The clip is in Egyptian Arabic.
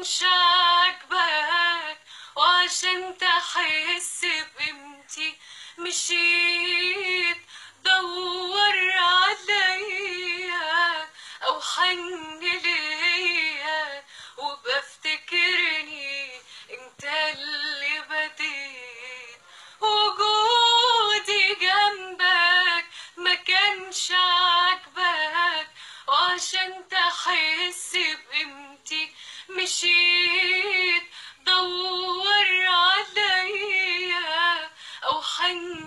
كانش عاجبك وعشان تحس بقيمتي مشيت دور عليا او حن ليا وبفتكرني انت اللي بديت وجودي جنبك ما كانش عاجبك وعشان تحس بقيمتي مشيت دور عليا او حن